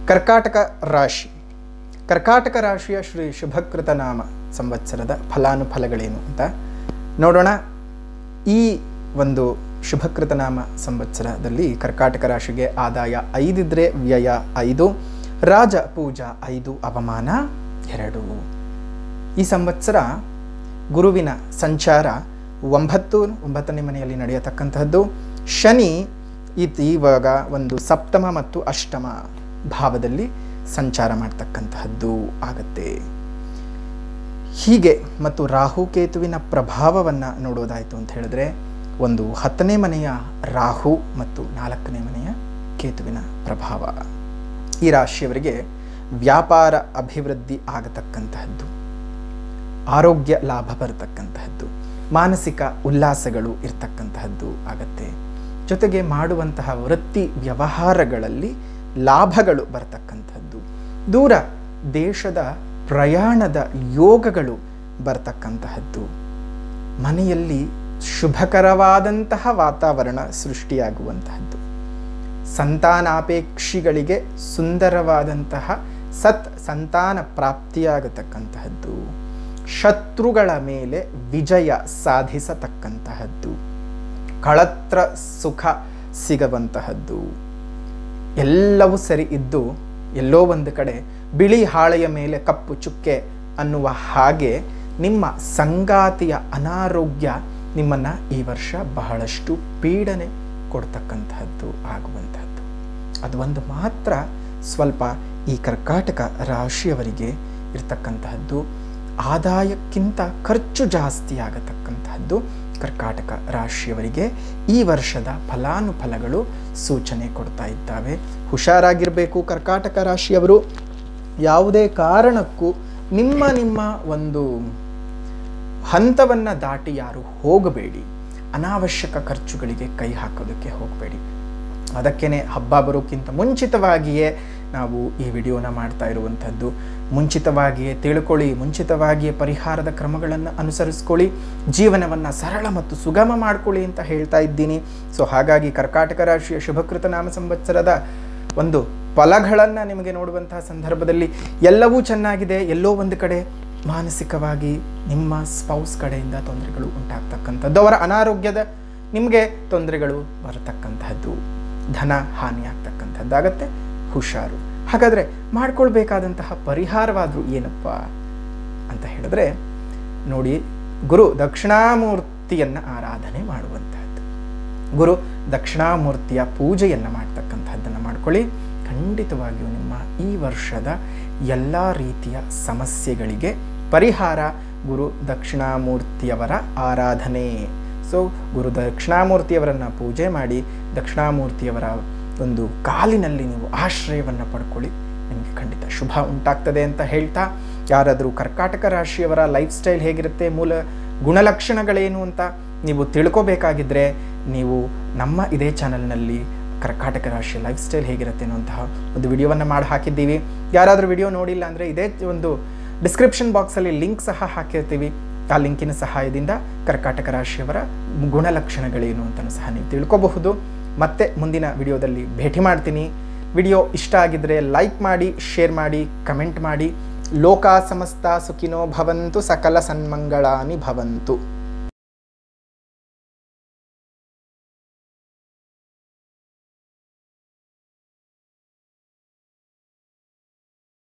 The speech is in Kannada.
ಕರ್ಕಾಟಕ ರಾಶಿ ಕರ್ಕಾಟಕ ರಾಶಿಯ ಶ್ರೀ ಶುಭಕೃತ ನಾಮ ಸಂವತ್ಸರದ ಫಲಾನುಫಲಗಳೇನು ಅಂತ ನೋಡೋಣ ಈ ಒಂದು ಶುಭಕೃತ ನಾಮ ಸಂವತ್ಸರದಲ್ಲಿ ಕರ್ಕಾಟಕ ರಾಶಿಗೆ ಆದಾಯ ಐದಿದ್ರೆ ವ್ಯಯ ಐದು ರಾಜ ಪೂಜಾ ಐದು ಅವಮಾನ ಎರಡು ಈ ಸಂವತ್ಸರ ಗುರುವಿನ ಸಂಚಾರ ಒಂಬತ್ತು ಒಂಬತ್ತನೇ ಮನೆಯಲ್ಲಿ ನಡೆಯತಕ್ಕಂತಹದ್ದು ಶನಿ ಇತ್ ಇವಾಗ ಒಂದು ಸಪ್ತಮ ಮತ್ತು ಅಷ್ಟಮ ಭಾವದಲ್ಲಿ ಸಂಚಾರ ಮಾಡ್ತಕ್ಕಂತಹದ್ದು ಆಗತ್ತೆ ಹೀಗೆ ಮತ್ತು ರಾಹುಕೇತುವಿನ ಪ್ರಭಾವವನ್ನು ನೋಡೋದಾಯಿತು ಅಂತ ಹೇಳಿದ್ರೆ ಒಂದು ಹತ್ತನೇ ಮನೆಯ ರಾಹು ಮತ್ತು ನಾಲ್ಕನೇ ಮನೆಯ ಕೇತುವಿನ ಪ್ರಭಾವ ಈ ರಾಶಿಯವರಿಗೆ ವ್ಯಾಪಾರ ಅಭಿವೃದ್ಧಿ ಆಗತಕ್ಕಂತಹದ್ದು ಆರೋಗ್ಯ ಲಾಭ ಬರತಕ್ಕಂತಹದ್ದು ಮಾನಸಿಕ ಉಲ್ಲಾಸಗಳು ಇರ್ತಕ್ಕಂತಹದ್ದು ಆಗತ್ತೆ ಜೊತೆಗೆ ಮಾಡುವಂತಹ ವೃತ್ತಿ ವ್ಯವಹಾರಗಳಲ್ಲಿ ಲಾಭಗಳು ಬರ್ತಕ್ಕಂಥದ್ದು ದೂರ ದೇಶದ ಪ್ರಯಾಣದ ಯೋಗಗಳು ಬರ್ತಕ್ಕಂತಹದ್ದು ಮನೆಯಲ್ಲಿ ಶುಭಕರವಾದಂತಹ ವಾತಾವರಣ ಸೃಷ್ಟಿಯಾಗುವಂತಹದ್ದು ಸಂತಾನಾಪೇಕ್ಷಿಗಳಿಗೆ ಸುಂದರವಾದಂತಹ ಸತ್ ಸಂತಾನ ಪ್ರಾಪ್ತಿಯಾಗತಕ್ಕಂತಹದ್ದು ಶತ್ರುಗಳ ಮೇಲೆ ವಿಜಯ ಸಾಧಿಸತಕ್ಕಂತಹದ್ದು ಕಳತ್ರ ಸುಖ ಸಿಗುವಂತಹದ್ದು ಎಲ್ಲವೂ ಸರಿ ಇದ್ದು ಎಲ್ಲೋ ಒಂದು ಕಡೆ ಬಿಳಿ ಹಾಳೆಯ ಮೇಲೆ ಕಪ್ಪು ಚುಕ್ಕೆ ಅನ್ನುವ ಹಾಗೆ ನಿಮ್ಮ ಸಂಗಾತಿಯ ಅನಾರೋಗ್ಯ ನಿಮ್ಮನ್ನು ಈ ವರ್ಷ ಬಹಳಷ್ಟು ಪೀಡನೆ ಕೊಡ್ತಕ್ಕಂತಹದ್ದು ಆಗುವಂತಹದ್ದು ಅದು ಒಂದು ಮಾತ್ರ ಸ್ವಲ್ಪ ಈ ಕರ್ಕಾಟಕ ರಾಶಿಯವರಿಗೆ ಇರ್ತಕ್ಕಂತಹದ್ದು ಆದಾಯಕ್ಕಿಂತ ಖರ್ಚು ಜಾಸ್ತಿ ಆಗತಕ್ಕಂತಹದ್ದು ಕರ್ಕಾಟಕ ರಾಶಿಯವರಿಗೆ ಈ ವರ್ಷದ ಫಲಾನುಫಲಗಳು ಸೂಚನೆ ಕೊಡ್ತಾ ಇದ್ದಾವೆ ಹುಷಾರಾಗಿರಬೇಕು ಕರ್ಕಾಟಕ ರಾಶಿಯವರು ಯಾವುದೇ ಕಾರಣಕ್ಕೂ ನಿಮ್ಮ ನಿಮ್ಮ ಒಂದು ಹಂತವನ್ನು ದಾಟಿ ಯಾರು ಹೋಗಬೇಡಿ ಅನಾವಶ್ಯಕ ಖರ್ಚುಗಳಿಗೆ ಕೈ ಹಾಕೋದಕ್ಕೆ ಹೋಗಬೇಡಿ ಅದಕ್ಕೇ ಹಬ್ಬ ಬರೋಕ್ಕಿಂತ ಮುಂಚಿತವಾಗಿಯೇ ನಾವು ಈ ವಿಡಿಯೋನ ಮಾಡ್ತಾ ಇರುವಂಥದ್ದು ಮುಂಚಿತವಾಗಿಯೇ ತಿಳ್ಕೊಳ್ಳಿ ಮುಂಚಿತವಾಗಿಯೇ ಪರಿಹಾರದ ಕ್ರಮಗಳನ್ನು ಅನುಸರಿಸ್ಕೊಳ್ಳಿ ಜೀವನವನ್ನು ಸರಳ ಮತ್ತು ಸುಗಮ ಮಾಡ್ಕೊಳ್ಳಿ ಅಂತ ಹೇಳ್ತಾ ಇದ್ದೀನಿ ಸೊ ಹಾಗಾಗಿ ಕರ್ಕಾಟಕ ರಾಶಿಯ ಶುಭಕೃತ ನಾಮ ಸಂವತ್ಸರದ ಒಂದು ಫಲಗಳನ್ನು ನಿಮಗೆ ನೋಡುವಂತಹ ಸಂದರ್ಭದಲ್ಲಿ ಎಲ್ಲವೂ ಚೆನ್ನಾಗಿದೆ ಎಲ್ಲೋ ಒಂದು ಕಡೆ ಮಾನಸಿಕವಾಗಿ ನಿಮ್ಮ ಸ್ಪೌಸ್ ಕಡೆಯಿಂದ ತೊಂದರೆಗಳು ಉಂಟಾಗ್ತಕ್ಕಂಥದ್ದು ಅವರ ಅನಾರೋಗ್ಯದ ನಿಮಗೆ ತೊಂದರೆಗಳು ಬರತಕ್ಕಂತಹದ್ದು ಧನ ಹಾನಿಯಾಗ್ತಕ್ಕಂಥದ್ದಾಗತ್ತೆ ಹುಷಾರು ಹಾಗಾದರೆ ಮಾಡ್ಕೊಳ್ಬೇಕಾದಂತಹ ಪರಿಹಾರವಾದರೂ ಏನಪ್ಪ ಅಂತ ಹೇಳಿದ್ರೆ ನೋಡಿ ಗುರು ದಕ್ಷಿಣಾಮೂರ್ತಿಯನ್ನು ಆರಾಧನೆ ಮಾಡುವಂತಹದ್ದು ಗುರು ದಕ್ಷಿಣಾಮೂರ್ತಿಯ ಪೂಜೆಯನ್ನು ಮಾಡ್ತಕ್ಕಂಥದ್ದನ್ನು ಮಾಡ್ಕೊಳ್ಳಿ ಖಂಡಿತವಾಗಿಯೂ ನಿಮ್ಮ ಈ ವರ್ಷದ ಎಲ್ಲ ರೀತಿಯ ಸಮಸ್ಯೆಗಳಿಗೆ ಪರಿಹಾರ ಗುರು ದಕ್ಷಿಣಾಮೂರ್ತಿಯವರ ಆರಾಧನೆ ಸೊ ಗುರು ದಕ್ಷಿಣಾಮೂರ್ತಿಯವರನ್ನು ಪೂಜೆ ಮಾಡಿ ದಕ್ಷಿಣಾಮೂರ್ತಿಯವರ ಒಂದು ಕಾಲಿನಲ್ಲಿ ನೀವು ಆಶ್ರಯವನ್ನು ಪಡ್ಕೊಳ್ಳಿ ನಿಮಗೆ ಖಂಡಿತ ಶುಭ ಉಂಟಾಗ್ತದೆ ಅಂತ ಹೇಳ್ತಾ ಯಾರಾದರೂ ಕರ್ಕಾಟಕ ರಾಶಿಯವರ ಲೈಫ್ ಸ್ಟೈಲ್ ಹೇಗಿರುತ್ತೆ ಮೂಲ ಗುಣಲಕ್ಷಣಗಳೇನು ಅಂತ ನೀವು ತಿಳ್ಕೊಬೇಕಾಗಿದ್ದರೆ ನೀವು ನಮ್ಮ ಇದೇ ಚಾನಲ್ನಲ್ಲಿ ಕರ್ಕಾಟಕ ರಾಶಿಯ ಲೈಫ್ ಸ್ಟೈಲ್ ಹೇಗಿರುತ್ತೆ ಅನ್ನುವಂತಹ ಒಂದು ವಿಡಿಯೋವನ್ನು ಮಾಡಿ ಹಾಕಿದ್ದೀವಿ ಯಾರಾದರೂ ವಿಡಿಯೋ ನೋಡಿಲ್ಲ ಅಂದರೆ ಇದೇ ಒಂದು ಡಿಸ್ಕ್ರಿಪ್ಷನ್ ಬಾಕ್ಸಲ್ಲಿ ಲಿಂಕ್ ಸಹ ಹಾಕಿರ್ತೀವಿ ಆ ಲಿಂಕಿನ ಸಹಾಯದಿಂದ ಕರ್ಕಾಟಕ ರಾಶಿಯವರ ಗುಣಲಕ್ಷಣಗಳೇನು ಅಂತಲೂ ಸಹ ನೀವು ತಿಳ್ಕೊಬಹುದು ಮತ್ತೆ ಮುಂದಿನ ವಿಡಿಯೋದಲ್ಲಿ ಭೇಟಿ ಮಾಡ್ತೀನಿ ವಿಡಿಯೋ ಇಷ್ಟ ಆಗಿದ್ದರೆ ಲೈಕ್ ಮಾಡಿ ಶೇರ್ ಮಾಡಿ ಕಮೆಂಟ್ ಮಾಡಿ ಲೋಕ ಸಮಸ್ತ ಸುಖಿನೋ ಭವಂತು ಸಕಲ ಸನ್ಮಂಗಳಾನಿ ಭವಂತು